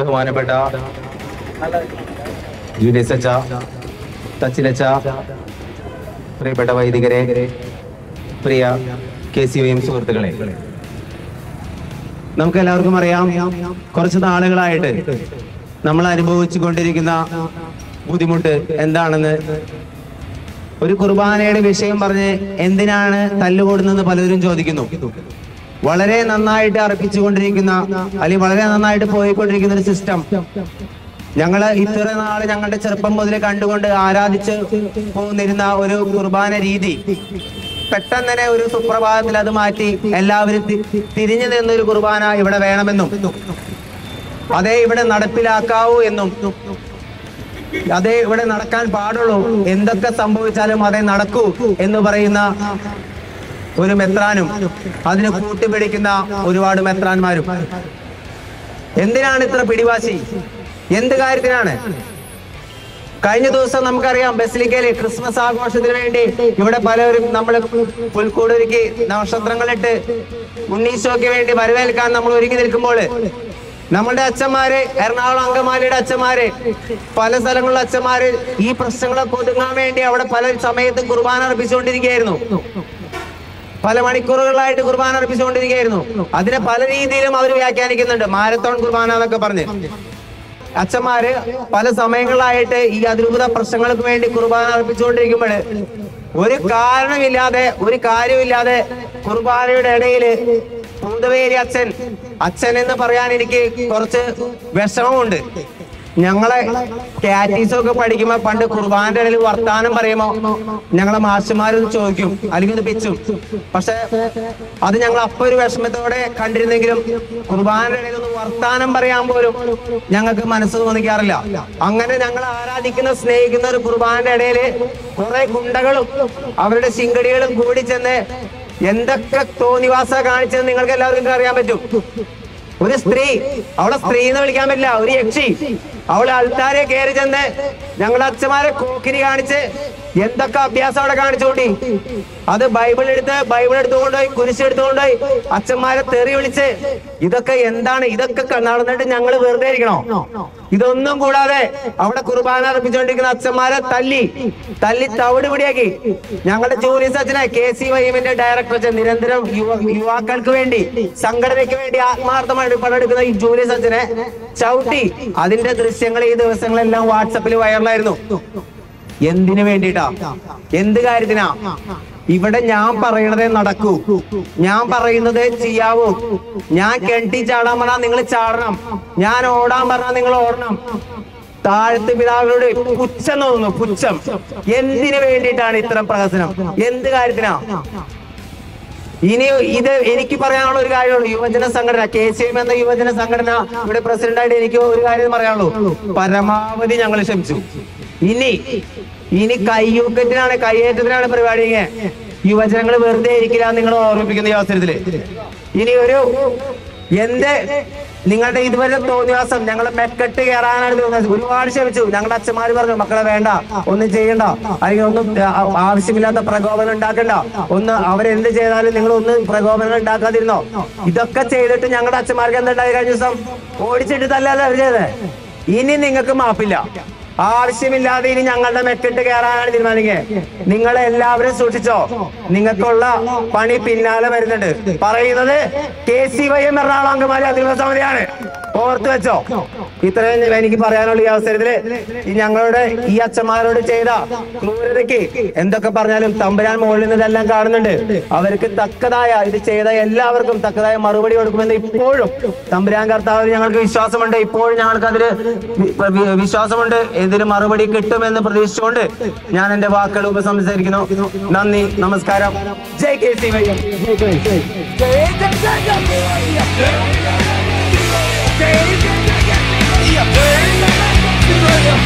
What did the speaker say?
ബഹുമാനപ്പെട്ട ജൂലിയസ് അച്ച തച്ചിലച്ച പ്രിയപ്പെട്ട വൈദികരെ പ്രിയ കെ സി എം സുഹൃത്തുക്കളെ നമുക്ക് എല്ലാവർക്കും അറിയാം കുറച്ച് നാളുകളായിട്ട് നമ്മൾ അനുഭവിച്ചു കൊണ്ടിരിക്കുന്ന ബുദ്ധിമുട്ട് എന്താണെന്ന് ഒരു കുർബാനയുടെ വിഷയം പറഞ്ഞ് എന്തിനാണ് തല്ലുകൂടുന്നതെന്ന് പലരും ചോദിക്കുന്നു വളരെ നന്നായിട്ട് അർപ്പിച്ചുകൊണ്ടിരിക്കുന്ന അല്ലെങ്കിൽ വളരെ നന്നായിട്ട് പോയിക്കൊണ്ടിരിക്കുന്ന ഒരു സിസ്റ്റം ഞങ്ങള് ഇത്ര നാള് ഞങ്ങളുടെ ചെറുപ്പം മുതൽ കണ്ടുകൊണ്ട് ആരാധിച്ച് പോന്നിരുന്ന ഒരു കുർബാന രീതി പെട്ടെന്ന് തന്നെ ഒരു സുപ്രഭാതത്തിൽ അത് മാറ്റി എല്ലാവരും തി- തിരിഞ്ഞു നിന്നൊരു കുർബാന ഇവിടെ വേണമെന്നും അതേ ഇവിടെ നടപ്പിലാക്കാവൂ എന്നും അതേ ഇവിടെ നടക്കാൻ പാടുള്ളൂ എന്തൊക്കെ സംഭവിച്ചാലും അതേ നടക്കൂ എന്ന് പറയുന്ന ഒരു മെത്രാനും അതിന് കൂട്ടുപിടിക്കുന്ന ഒരുപാട് മെത്രാന്മാരും എന്തിനാണ് ഇത്ര പിടിവാശി എന്ത് കാര്യത്തിനാണ് കഴിഞ്ഞ ദിവസം നമുക്കറിയാം ബസിലിക്കയിലെ ക്രിസ്മസ് ആഘോഷത്തിന് വേണ്ടി ഇവിടെ പലരും നമ്മൾ പുൽക്കൂടൊരുക്കി നക്ഷത്രങ്ങളിട്ട് ഉണ്ണീശോയ്ക്ക് വേണ്ടി വരവേൽക്കാൻ നമ്മൾ ഒരുങ്ങി നിൽക്കുമ്പോൾ നമ്മളുടെ അച്ഛന്മാര് എറണാകുളം അങ്കമാലിയുടെ അച്ഛന്മാര് പല സ്ഥലങ്ങളിലെ അച്ഛന്മാര് ഈ പ്രശ്നങ്ങളൊക്കെ ഒതുങ്ങാൻ വേണ്ടി അവിടെ പല സമയത്ത് കുർബാന അർപ്പിച്ചുകൊണ്ടിരിക്കുകയായിരുന്നു പല മണിക്കൂറുകളായിട്ട് കുർബാന അർപ്പിച്ചുകൊണ്ടിരിക്കുകയായിരുന്നു അതിനെ പല രീതിയിലും അവർ വ്യാഖ്യാനിക്കുന്നുണ്ട് മാരത്തോൺ കുർബാന എന്നൊക്കെ പറഞ്ഞ് അച്ഛന്മാര് പല സമയങ്ങളിലായിട്ട് ഈ അതിരൂപത പ്രശ്നങ്ങൾക്ക് വേണ്ടി കുർബാന അർപ്പിച്ചുകൊണ്ടിരിക്കുമ്പോൾ ഒരു കാരണമില്ലാതെ ഒരു കാര്യമില്ലാതെ കുർബാനയുടെ ഇടയില് പൂതവേരി അച്ഛൻ അച്ഛൻ എന്ന് പറയാൻ എനിക്ക് കുറച്ച് വിഷമമുണ്ട് ഞങ്ങളെ കാറ്റീസും ഒക്കെ പഠിക്കുമ്പോ പണ്ട് കുർബാന്റെ ഇടയിൽ വർത്താനം പറയുമ്പോ ഞങ്ങളെ മാഷന്മാരൊന്ന് ചോദിക്കും അല്ലെങ്കിൽ ഒന്ന് പിച്ചും പക്ഷെ അത് ഞങ്ങൾ അപ്പൊ ഒരു വിഷമത്തോടെ കണ്ടിരുന്നെങ്കിലും കുർബാനയുടെ ഇടയിൽ ഒന്ന് വർത്താനം പറയാൻ പോലും ഞങ്ങൾക്ക് മനസ്സ് തോന്നിക്കാറില്ല അങ്ങനെ ഞങ്ങൾ ആരാധിക്കുന്ന സ്നേഹിക്കുന്ന ഒരു കുർബാനയുടെ ഇടയിൽ കുറെ ഗുണ്ടകളും അവരുടെ ശിങ്കടികളും കൂടി ചെന്ന് എന്തൊക്കെ തോന്നിവാസ കാണിച്ചെന്ന് നിങ്ങൾക്ക് എല്ലാവർക്കും അറിയാൻ പറ്റും ഒരു സ്ത്രീ അവളെ സ്ത്രീ എന്ന് വിളിക്കാൻ പറ്റില്ല ഒരു യക്ഷി അവള് അൾത്താരെ കയറി ചെന്ന് ഞങ്ങളുടെ അച്ഛന്മാരെ കോക്കിരി കാണിച്ച് എന്തൊക്കെ അഭ്യാസം അവിടെ കാണിച്ചുകൂട്ടി അത് ബൈബിൾ എടുത്ത് ബൈബിൾ എടുത്തുകൊണ്ടുപോയി കുരിശ് എടുത്തുകൊണ്ടുപോയി അച്ഛന്മാരെ തെറി വിളിച്ച് ഇതൊക്കെ എന്താണ് ഇതൊക്കെ ക- നടന്നിട്ട് ഞങ്ങൾ വെറുതെ ഇരിക്കണോ ഇതൊന്നും കൂടാതെ അവിടെ കുർബാന അർപ്പിച്ചുകൊണ്ടിരിക്കുന്ന അച്ഛന്മാരെ തല്ലി തല്ലി തവിട് പിടിയാക്കി ഞങ്ങളുടെ ജൂലിയസ് അച്ഛനെ കെ സി വൈഎമ്മിന്റെ ഡയറക്ടർ അച്ഛൻ നിരന്തരം യുവ- യുവാക്കൾക്ക് വേണ്ടി സംഘടനയ്ക്ക് വേണ്ടി ആത്മാർത്ഥമായിട്ട് പണിയെടുക്കുന്ന ഈ ജൂലിയസ് അച്ഛനെ ചവിട്ടി അതിന്റെ ദൃശ്യങ്ങൾ ഈ ദിവസങ്ങളെല്ലാം വാട്സപ്പിൽ വൈറലായിരുന്നു എന്തിനു വേണ്ടിട്ടാ എന്ത് കാര്യത്തിനാ ഇവിടെ ഞാൻ പറയണതേ നടക്കൂ ഞാൻ പറയുന്നത് ചെയ്യാവൂ ഞാൻ കെട്ടി ചാടാൻ പറഞ്ഞാൽ നിങ്ങൾ ചാടണം ഞാൻ ഓടാൻ പറഞ്ഞാൽ നിങ്ങൾ ഓടണം താഴത്ത് പിതാവിനോട് പുച്ഛം തോന്നുന്നു പുച്ഛം എന്തിനു വേണ്ടിയിട്ടാണ് ഇത്തരം പ്രഹസനം എന്ത് കാര്യത്തിനാ ഇനി ഇത് എനിക്ക് പറയാനുള്ള ഒരു കാര്യമുള്ളൂ യുവജന സംഘടന കെ സി എം എന്ന യുവജന സംഘടന ഇവിടെ പ്രസിഡന്റായിട്ട് എനിക്ക് ഒരു കാര്യം പറയാനുള്ളൂ പരമാവധി ഞങ്ങൾ ക്ഷമിച്ചു ഇനി ഇനി കയ്യൂക്കത്തിനാണ് കയ്യേറ്റത്തിനാണ് പരിപാടി യുവജനങ്ങൾ വെറുതെ ഇരിക്കില്ല നിങ്ങൾ ഓർമ്മിപ്പിക്കുന്ന ഈ അവസരത്തില് ഇനി ഒരു എന്ത് നിങ്ങളുടെ ഇതുവരെ തോന്നിയാസം ഞങ്ങൾ മെക്കെട്ട് കയറാനാണ് തോന്നിയത് ഒരുപാട് ക്ഷമിച്ചു ഞങ്ങളുടെ അച്ഛന്മാര് പറഞ്ഞു മക്കളെ വേണ്ട ഒന്നും ചെയ്യണ്ട അല്ലെങ്കിൽ ഒന്നും ആ- ആവശ്യമില്ലാത്ത പ്രകോപനം ഉണ്ടാക്കണ്ട ഒന്ന് അവരെന്ത് ചെയ്താലും നിങ്ങൾ ഒന്ന് പ്രകോപനം ഉണ്ടാക്കാതിരുന്നോ ഇതൊക്കെ ചെയ്തിട്ട് ഞങ്ങളുടെ അച്ഛന്മാർക്ക് എന്തുണ്ടായി കഴിഞ്ഞ ദിവസം ഓടിച്ചിട്ട് തല്ലല്ല അവർ ചെയ്തത് ഇനി നിങ്ങൾക്ക് മാപ്പില്ല ആവശ്യമില്ലാതെ ഇനി ഞങ്ങളുടെ മെക്കിട്ട് കയറാനാണ് തീരുമാനിക്കുക നിങ്ങളെ എല്ലാവരും സൂക്ഷിച്ചോ നിങ്ങൾക്കുള്ള പണി പിന്നാലെ വരുന്നുണ്ട് പറയുന്നത് K C Y M Ernakulam Angamaly അതിർവ സമിതിയാണ് ഓർത്ത് വെച്ചോ ഇത്രയും എനിക്ക് പറയാനുള്ള ഈ അവസരത്തില് ഈ ഞങ്ങളുടെ ഈ അച്ഛന്മാരോട് ചെയ്ത ക്രൂരതയ്ക്ക് എന്തൊക്കെ പറഞ്ഞാലും തമ്പുരാൻ മുകളിൽ നിന്ന് ഇതെല്ലാം കാണുന്നുണ്ട് അവർക്ക് തക്കതായ ഇത് ചെയ്ത എല്ലാവർക്കും തക്കതായ മറുപടി കൊടുക്കുമെന്ന് ഇപ്പോഴും തമ്പുരാൻ കർത്താവിൽ ഞങ്ങൾക്ക് വിശ്വാസമുണ്ട് ഇപ്പോഴും ഞങ്ങൾക്ക് അതിൽ വിശ്വാസമുണ്ട് ഇതിന് മറുപടി കിട്ടുമെന്ന് പ്രതീക്ഷിച്ചുകൊണ്ട് ഞാൻ എന്റെ വാക്കുകൾ ഉപസംഹരിക്കുന്നു നന്ദി നമസ്കാരം ജയ് കെ സി വൈ എം. ജയ് കെ സി. Yeah.